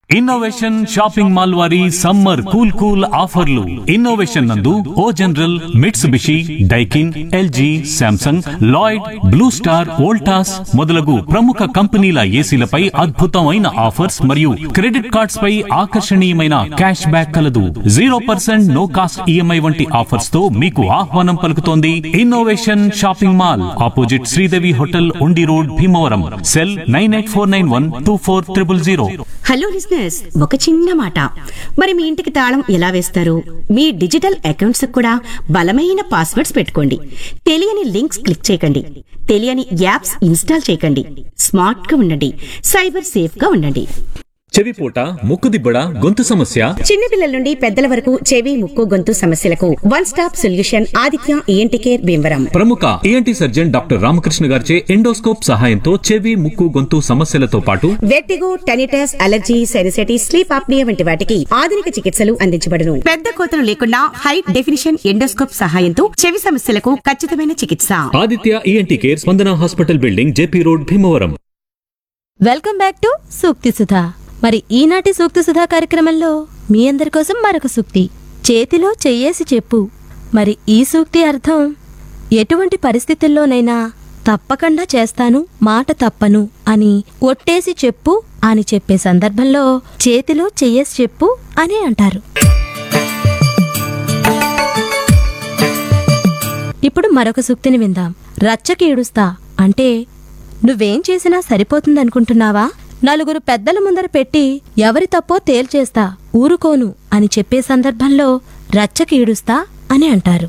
innovation shopping mall వారి summer cool cool ఆఫర్లు innovation నందు O General Mitsubishi Daikin LG Samsung Lloyd Blue Star Voltas మొదలగు ప్రముఖ కంపెనీల ఏసీలపై అద్భుతమైన ఆఫర్స్ మరియు క్రెడిట్ కార్డ్స్ పై ఆకర్షణీయమైన క్యాష్ బ్యాక్ కలదు zero percent no cost EMI వంటి ఆఫర్స్ తో మీకు ఆహ్వానం పలుకుతోంది innovation shopping mall opposite Sridevi hotel Undi road Bhimavaram cell nine eight four nine one two four triple zero hello లిజినెస్ ఒక చిన్న మాట మరి మీ ఇంటికి తాళం ఎలా వేస్తారు మీ డిజిటల్ అకౌంట్స్ కూడా బలమైన పాస్వర్డ్స్ పెట్టుకోండి తెలియని లింక్స్ క్లిక్ చేయకండి తెలియని యాప్స్ ఇన్స్టాల్ చేయకండి స్మార్ట్ గా ఉండండి సైబర్ సేఫ్ గా ఉండండి చెవిపోట ముక్కుదిబ్బడ గొంతు సమస్య చిన్నపిల్లల నుండి పెద్దల వరకు చెవి ముక్కు గొంతు సమస్యలకు one stop solution Aditya ENT care Bhimavaram ప్రముఖ ఏఎన్టీ సర్జన్ డాక్టర్ రామకృష్ణ గారిచే ఎండోస్కోప్ సహాయంతో చెవి ముక్కు గొంతు సమస్యలతో పాటు vertigo tinnitus allergy sinusitis sleep apnoea వంటి వాటికి ఆధునిక చికిత్సలు అందించబడును పెద్ద కోతలు లేకుండా హై డెఫినిషన్ ఎండోస్కోప్ సహాయంతో చెవి సమస్యలకు ఖచ్చితమైన చికిత్స Aditya ENT care Spandana hospital building JP road Bhimavaram welcome back to సూక్తి సుధా మరి ఈనాటి సూక్తి సుధా కార్యక్రమంలో మీ అందరి కోసం మరొక సూక్తి చేతిలో చెయ్యేసి చెప్పు మరి ఈ సూక్తి అర్థం ఎటువంటి పరిస్థితుల్లోనైనా తప్పకుండా చేస్తాను మాట తప్పను అని ఒట్టేసి చెప్పు అని చెప్పే సందర్భంలో చేతిలో చెయ్యేసి చెప్పు అని అంటారు ఇప్పుడు మరొక సూక్తిని విందాం రచ్చకి ఏడుస్తా అంటే నువ్వేం చేసినా సరిపోతుందనుకుంటున్నావా నలుగురు పెద్దల ముందర పెట్టి ఎవరి తప్పో తేల్చేస్తా ఊరుకోను అని చెప్పే సందర్భంలో రచ్చకి ఈడుస్తా అని అంటారు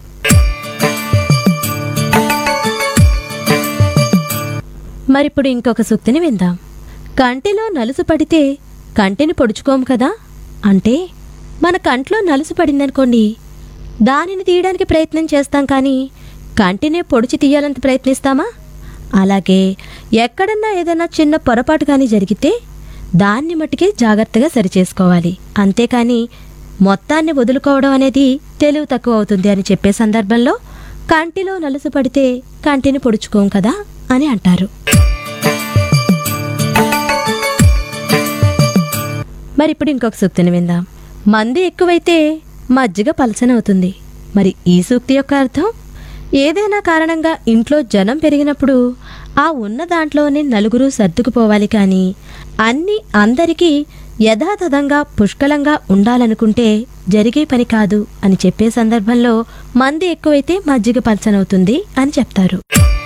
మరిప్పుడు ఇంకొక సూక్తిని విందాం కంటిలో నలుసు పడితే కంటిని పొడుచుకోము కదా అంటే మన కంట్లో నలుసు పడిందనుకోండి దానిని తీయడానికి ప్రయత్నం చేస్తాం కానీ కంటినే పొడిచి తీయాలంత ప్రయత్నిస్తామా అలాగే ఎక్కడన్నా ఏదైనా చిన్న పొరపాటు కానీ జరిగితే దాన్ని మట్టుకే జాగ్రత్తగా సరిచేసుకోవాలి అంతేకాని మొత్తాన్ని వదులుకోవడం అనేది తెలివి తక్కువ అవుతుంది అని చెప్పే సందర్భంలో కంటిలో నలుసు పడితే కంటిని పొడుచుకోం కదా అని అంటారు మరి ఇప్పుడు ఇంకొక సూక్తిని విందాం మంది ఎక్కువైతే మజ్జిగ పలచనవుతుంది మరి ఈ సూక్తి యొక్క అర్థం ఏదైనా కారణంగా ఇంట్లో జనం పెరిగినప్పుడు ఆ ఉన్న దాంట్లోనే నలుగురు సర్దుకుపోవాలి కానీ అన్నీ అందరికీ యథాతథంగా పుష్కలంగా ఉండాలనుకుంటే జరిగే పని కాదు అని చెప్పే సందర్భంలో మంది ఎక్కువైతే మజ్జిగ పలచనవుతుంది అని చెప్తారు